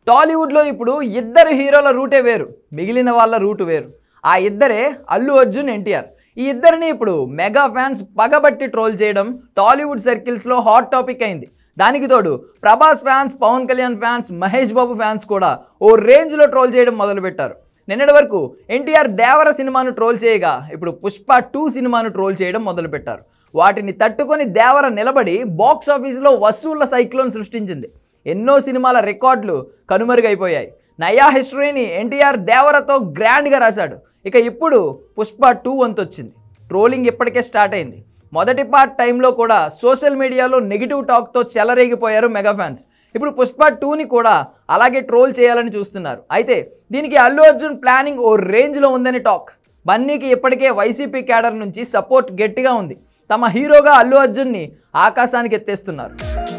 టాలీవుడ్లో ఇప్పుడు ఇద్దరు హీరోల రూటే వేరు మిగిలిన వాళ్ళ రూటు వేరు ఆ ఇద్దరే అల్లు అర్జున్ ఎన్టీఆర్ ఈ ఇద్దరిని ఇప్పుడు మెగా ఫ్యాన్స్ పగబట్టి ట్రోల్ చేయడం టాలీవుడ్ సర్కిల్స్లో హాట్ టాపిక్ అయింది దానికి తోడు Prabhas fans Pawan Kalyan fans Mahesh Babu fans కూడా ఓ రేంజ్లో ట్రోల్ చేయడం మొదలుపెట్టారు నిన్నటి వరకు ఎన్టీఆర్ దేవర సినిమాను ట్రోల్ చేయగా ఇప్పుడు పుష్ప టూ సినిమాను ట్రోల్ చేయడం మొదలుపెట్టారు వాటిని తట్టుకొని దేవర నిలబడి బాక్స్ ఆఫీసులో వసూళ్ల సైక్లోన్ సృష్టించింది ఎన్నో సినిమాల రికార్డులు కనుమరుగైపోయాయి నయా హిస్టరీని ఎన్టీఆర్ దేవరతో గ్రాండ్గా రాశాడు ఇక ఇప్పుడు పుష్ప టూ వంతు వచ్చింది ట్రోలింగ్ ఇప్పటికే స్టార్ట్ అయింది మొదటి పార్ట్ టైంలో కూడా సోషల్ మీడియాలో నెగిటివ్ టాక్తో చెలరేగిపోయారు మెగా ఫ్యాన్స్ ఇప్పుడు పుష్ప టూని కూడా అలాగే ట్రోల్ చేయాలని చూస్తున్నారు అయితే దీనికి అల్లు అర్జున్ ప్లానింగ్ ఓ రేంజ్లో ఉందని టాక్ బన్నీకి ఇప్పటికే వైసీపీ క్యాడర్ నుంచి సపోర్ట్ గట్టిగా ఉంది తమ హీరోగా అల్లు అర్జున్ని ఆకాశానికి ఎత్తేస్తున్నారు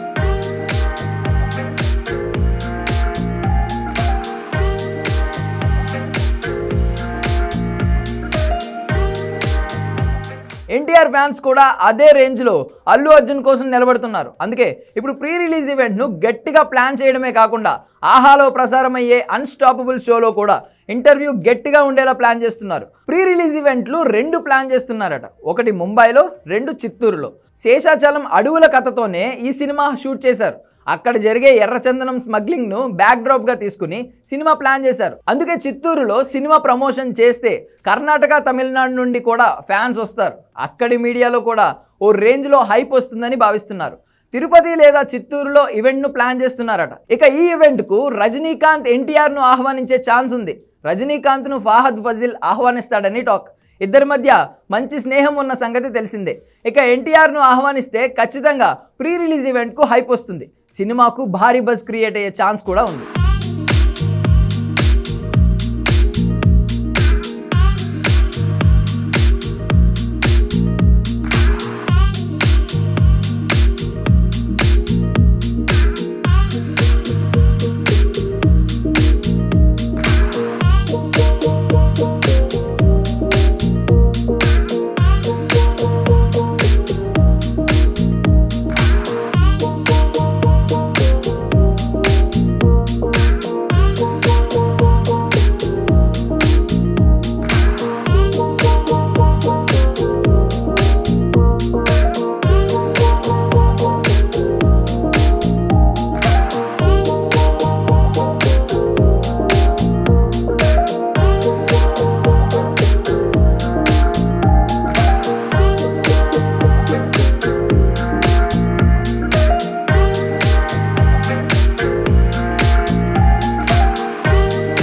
ఎన్టీఆర్ ఫ్యాన్స్ కూడా అదే రేంజ్లో అల్లు అర్జున్ కోసం నిలబడుతున్నారు అందుకే ఇప్పుడు ప్రీ రిలీజ్ ఈవెంట్ను గట్టిగా ప్లాన్ చేయడమే కాకుండా ఆహాలో ప్రసారమయ్యే అన్స్టాపబుల్ షోలో కూడా ఇంటర్వ్యూ గట్టిగా ఉండేలా ప్లాన్ చేస్తున్నారు ప్రీ రిలీజ్ ఈవెంట్లు రెండు ప్లాన్ చేస్తున్నారట ఒకటి ముంబైలో రెండు చిత్తూరులో శేషాచలం అడవుల కథతోనే ఈ సినిమా షూట్ చేశారు అక్కడ జరిగే ఎర్రచందనం స్మగ్లింగ్ను బ్యాక్డ్రాప్గా తీసుకుని సినిమా ప్లాన్ చేశారు అందుకే చిత్తూరులో సినిమా ప్రమోషన్ చేస్తే కర్ణాటక తమిళనాడు నుండి కూడా ఫ్యాన్స్ వస్తారు అక్కడి మీడియాలో కూడా ఓ రేంజ్లో హైప్ వస్తుందని భావిస్తున్నారు తిరుపతి లేదా చిత్తూరులో ఈవెంట్ను ప్లాన్ చేస్తున్నారట ఇక ఈ ఈవెంట్కు రజనీకాంత్ ఎన్టీఆర్ను ఆహ్వానించే ఛాన్స్ ఉంది రజనీకాంత్ను ఫాహద్ ఫజిల్ ఆహ్వానిస్తాడని టాక్ ఇద్దరి మధ్య మంచి స్నేహం ఉన్న సంగతి తెలిసిందే ఇక ఎన్టీఆర్ను ఆహ్వానిస్తే ఖచ్చితంగా ప్రీ రిలీజ్ ఈవెంట్కు హైప్ వస్తుంది సినిమాకు భారీ బజ్ క్రియేట్ అయ్యే ఛాన్స్ కూడా ఉంది